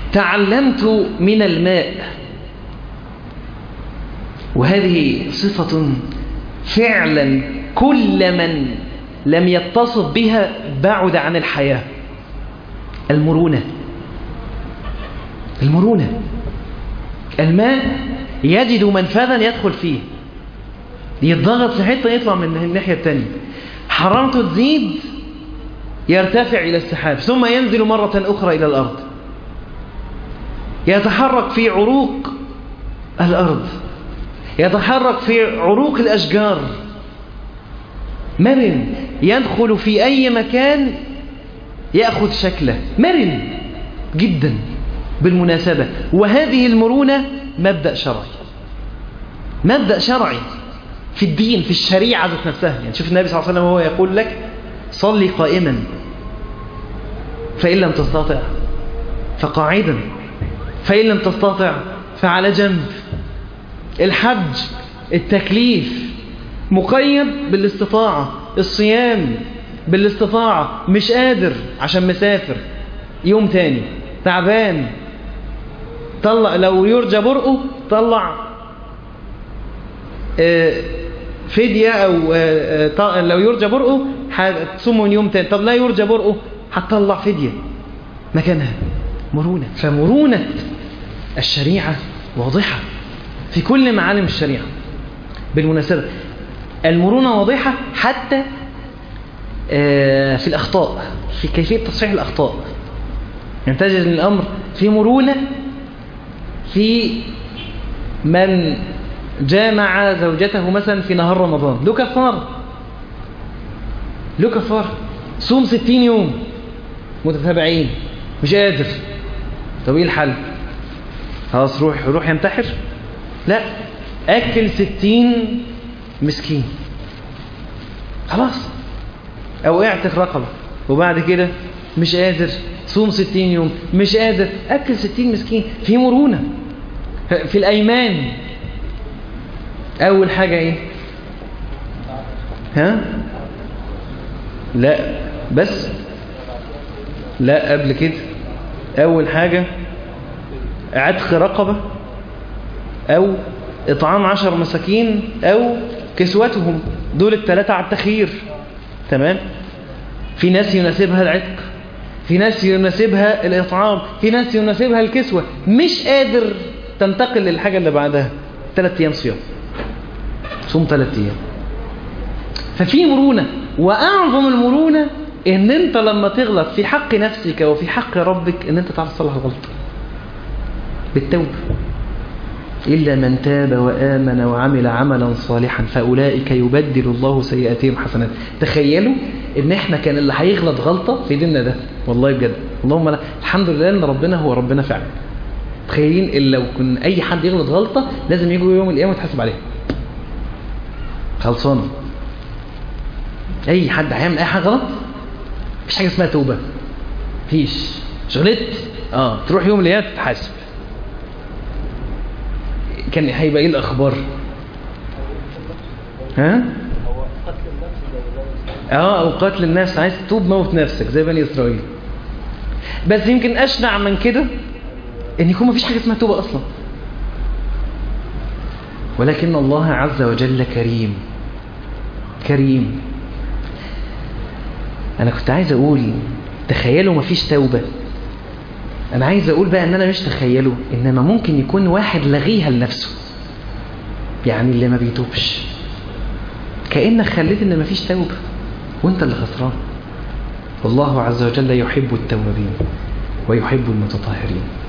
تعلمت من الماء وهذه صفة فعلا كل من لم يتصف بها بعد عن الحياة المرونة المرونة الماء يجد منفذا يدخل فيه يتضغط في حتة يطلع من الناحية التانية حرارته تزيد يرتفع إلى السحاب ثم ينزل مرة أخرى إلى الأرض يتحرك في عروق الأرض يتحرك في عروق الأشجار مرن يدخل في أي مكان يأخذ شكله مرن جدا بالمناسبة وهذه المرونة مبدأ شرعي مبدأ شرعي في الدين في الشريعة ذات نفسها يعني شوف النبي صلى الله عليه وسلم وهو يقول لك صلي قائما فإن لم تستطع فقاعدا فإن لم تستطع فعلى جنب الحج التكليف مقيد بالاستطاعة الصيام بالاستطاعة مش قادر عشان مسافر يوم تاني تعبان طلع لو يرجى برقه طلع فدية أو لو يرجى برقه هتصومه من يوم تاني طب لا يرجى برقه هتطلع فدية مكانها مرونة فمرونة الشريعة واضحة في كل معالم الشريعة بالمناسبة المرونة واضحة حتى في الأخطاء في كيفية تصحيح الأخطاء يعني تجد الأمر في مرونة في من جامع زوجته مثلا في نهار رمضان له كفار له كفار صوم ستين يوم متتابعين مش قادر طب ايه الحل خلاص روح روح ينتحر لا اكل ستين مسكين خلاص او اعتق رقبة وبعد كده مش قادر صوم ستين يوم مش قادر اكل ستين مسكين في مرونة في الايمان اول حاجة ايه ها لا بس لا قبل كده اول حاجة عتق رقبة او اطعام عشر مساكين او كسوتهم دول الثلاثة على التخيير تمام في ناس يناسبها العتق في ناس يناسبها الإطعام في ناس يناسبها الكسوة مش قادر تنتقل للحاجة اللي بعدها ثلاث أيام صيام صوم ثلاث أيام ففي مرونة وأعظم المرونة إن أنت لما تغلط في حق نفسك وفي حق ربك إن أنت تعرف تصلح الغلطة بالتوبة إلا من تاب وآمن وعمل عملا صالحا فأولئك يبدل الله سيئاتهم حسنات تخيلوا إن إحنا كان اللي هيغلط غلطة في ديننا ده والله بجد اللهم لا الحمد لله إن ربنا هو ربنا فعلا تخيلين إن لو كن أي حد يغلط غلطة لازم يجوا يوم القيامة يتحاسب عليها خلصانة أي حد هيعمل أي حاجة غلط مفيش حاجة اسمها توبة مفيش شغلت اه تروح يوم القيامة تتحاسب كان هيبقى ايه الاخبار ها اه او قتل النفس عايز تتوب موت نفسك زي بني اسرائيل بس يمكن اشنع من كده ان يكون مفيش حاجه اسمها توبه اصلا ولكن الله عز وجل كريم كريم انا كنت عايز اقول تخيلوا مفيش توبه انا عايز اقول بقى ان انا مش تخيله انما ممكن يكون واحد لغيها لنفسه يعني اللي ما بيتوبش كأنك خليت ان مفيش توبة وانت اللي خسران والله عز وجل يحب التوابين ويحب المتطهرين